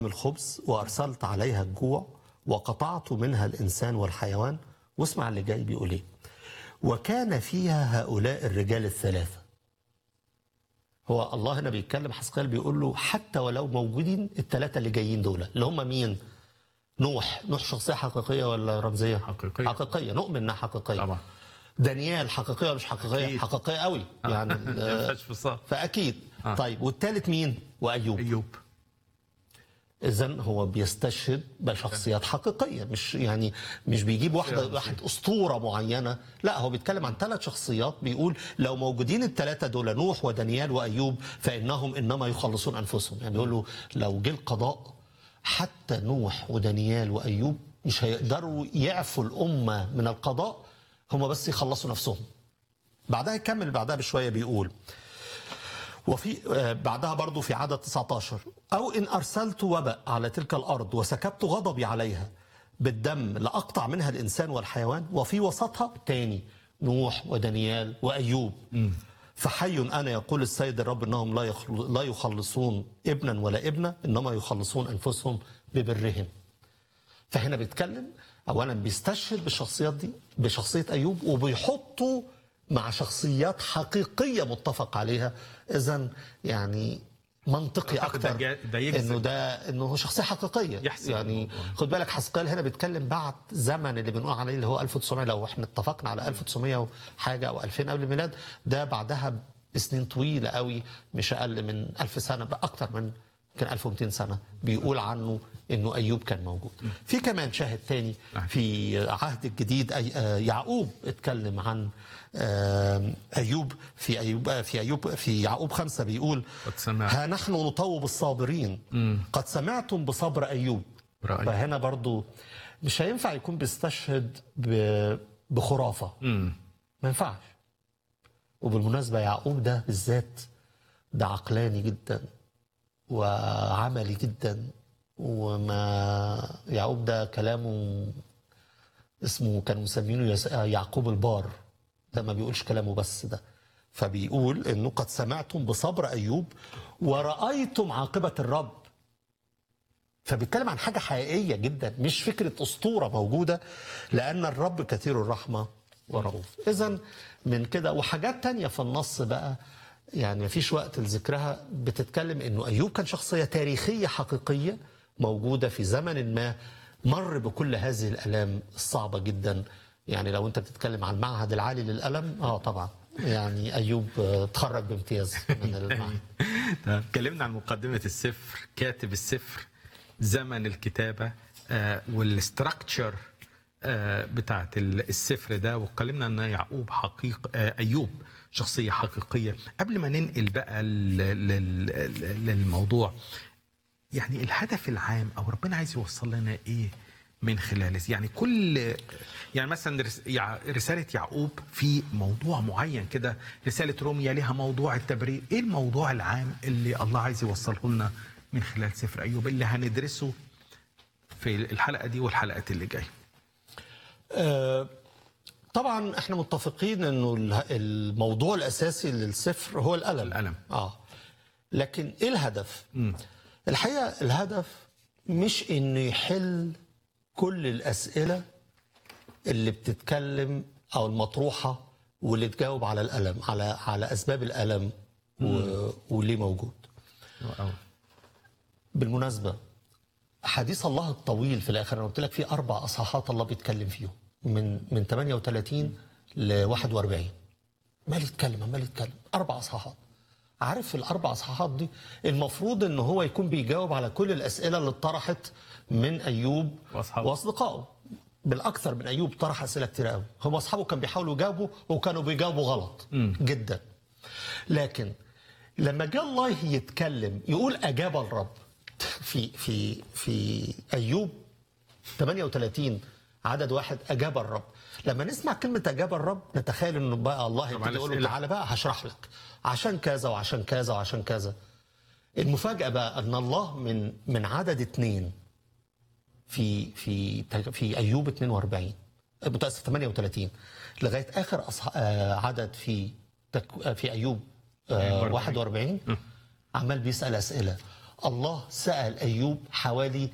الخبز وأرسلت عليها الجوع وقطعت منها الإنسان والحيوان واسمع اللي جاي بيقول إيه وكان فيها هؤلاء الرجال الثلاثة هو الله هنا بيتكلم حسقيال بيقول له حتى ولو موجودين الثلاثة اللي جايين دول اللي هم مين نوح نوح شخصية حقيقية ولا رمزية حقيقية. حقيقية نؤمن انها حقيقية طبعا. دانيال حقيقية ولا مش حقيقية أكيد. حقيقية قوي يعني ما آه، ينفعش في الصف فأكيد آه. طيب والثالث مين وأيوب ايوب اذا هو بيستشهد بشخصيات حقيقيه مش يعني مش بيجيب واحده شخصية. واحد اسطوره معينه لا هو بيتكلم عن ثلاث شخصيات بيقول لو موجودين الثلاثه دول نوح ودانيال وايوب فانهم انما يخلصون انفسهم يعني بيقول له لو جه القضاء حتى نوح ودانيال وايوب مش هيقدروا يعفوا الامه من القضاء هم بس يخلصوا نفسهم بعدها يكمل بعدها بشويه بيقول وفي آه، بعدها برضو في عدد 19 أو إن أرسلت وبأ على تلك الأرض وسكبت غضبي عليها بالدم لأقطع منها الإنسان والحيوان وفي وسطها تاني نوح ودانيال وأيوب فحي أنا يقول السيد الرب إنهم لا يخل- لا يخلصون ابنا ولا ابنة إنما يخلصون أنفسهم ببرهم فهنا بيتكلم اولا بيستشهد بالشخصيات دي بشخصيه ايوب وبيحطه مع شخصيات حقيقيه متفق عليها اذا يعني منطقي أعتقد ده اكتر جا- ده يجذب. انه ده انه هو شخصيه حقيقيه يحسن يعني الموضوع. خد بالك حسقال هنا بيتكلم بعد زمن اللي بنقول عليه اللي هو 1900 لو احنا اتفقنا على 1900 وحاجه او 2000 قبل الميلاد ده بعدها بسنين طويله قوي مش اقل من 1000 سنه بقى اكتر من يمكن 1200 سنه بيقول عنه انه ايوب كان موجود في كمان شاهد تاني في عهد الجديد أي آه، يعقوب اتكلم عن آه، ايوب في ايوب آه، في ايوب في يعقوب خمسة بيقول قد سمعت. ها نحن نطوب الصابرين قد سمعتم بصبر ايوب برأيي. فهنا برضو مش هينفع يكون بيستشهد ب- بخرافه ما ينفعش وبالمناسبه يعقوب ده بالذات ده عقلاني جدا وعملي جدا وما يعقوب ده كلامه اسمه كانوا مسمينه يس- يعقوب البار ده ما بيقولش كلامه بس ده فبيقول انه قد سمعتم بصبر ايوب ورأيتم عاقبة الرب فبيتكلم عن حاجة حقيقية جدا مش فكرة أسطورة موجودة لأن الرب كثير الرحمة ورؤوف إذا من كده وحاجات تانية في النص بقى يعني مفيش وقت لذكرها بتتكلم إنه أيوب كان شخصية تاريخية حقيقية موجودة في زمن ما مر بكل هذه الآلام الصعبة جدا يعني لو أنت بتتكلم عن المعهد العالي للألم آه طبعا يعني أيوب آه، اتخرج بامتياز من المعهد تمام. اتكلمنا عن مقدمة السفر كاتب السفر زمن الكتابة آه والاستراكتشر آه بتاعت ال- السفر ده واتكلمنا ان يعقوب حقيق آه ايوب شخصية حقيقية قبل ما ننقل بقى ل- لل- لل- للموضوع يعني الهدف العام او ربنا عايز يوصل لنا ايه من خلال يعني كل يعني مثلا رس- يع- رساله يعقوب في موضوع معين كده رساله روميا لها موضوع التبرير ايه الموضوع العام اللي الله عايز يوصله لنا من خلال سفر ايوب اللي هندرسه في الحلقه دي والحلقات اللي جايه آه، طبعا احنا متفقين انه اله- الموضوع الاساسي للسفر هو الالم الألم. اه لكن ايه الهدف الحقيقه الهدف مش انه يحل كل الاسئله اللي بتتكلم او المطروحه واللي تجاوب على الالم على على اسباب الالم و... وليه موجود بالمناسبة حديث الله الطويل في الآخر أنا قلت لك في أربع أصحاحات الله بيتكلم فيهم من من 38 ل 41 عمال يتكلم عمال يتكلم أربع أصحاحات عارف في الأربع أصحاحات دي المفروض إن هو يكون بيجاوب على كل الأسئلة اللي اتطرحت من أيوب وأصحابه. وأصدقائه بالأكثر من أيوب طرح أسئلة كتير قوي هم أصحابه كانوا بيحاولوا يجاوبوا وكانوا بيجاوبوا غلط جدا لكن لما جاء الله يتكلم يقول اجاب الرب في في في ايوب 38 عدد واحد اجاب الرب لما نسمع كلمه اجاب الرب نتخيل انه بقى الله يبتدي يقول له الأسئلة. تعالى بقى هشرح لك عشان كذا وعشان كذا وعشان كذا المفاجاه بقى ان الله من من عدد اثنين في في في ايوب 42 متاسف 38 لغايه اخر أصح... آه، عدد في تك... آه، في ايوب آه، 41 عمال بيسال اسئله الله سأل أيوب حوالي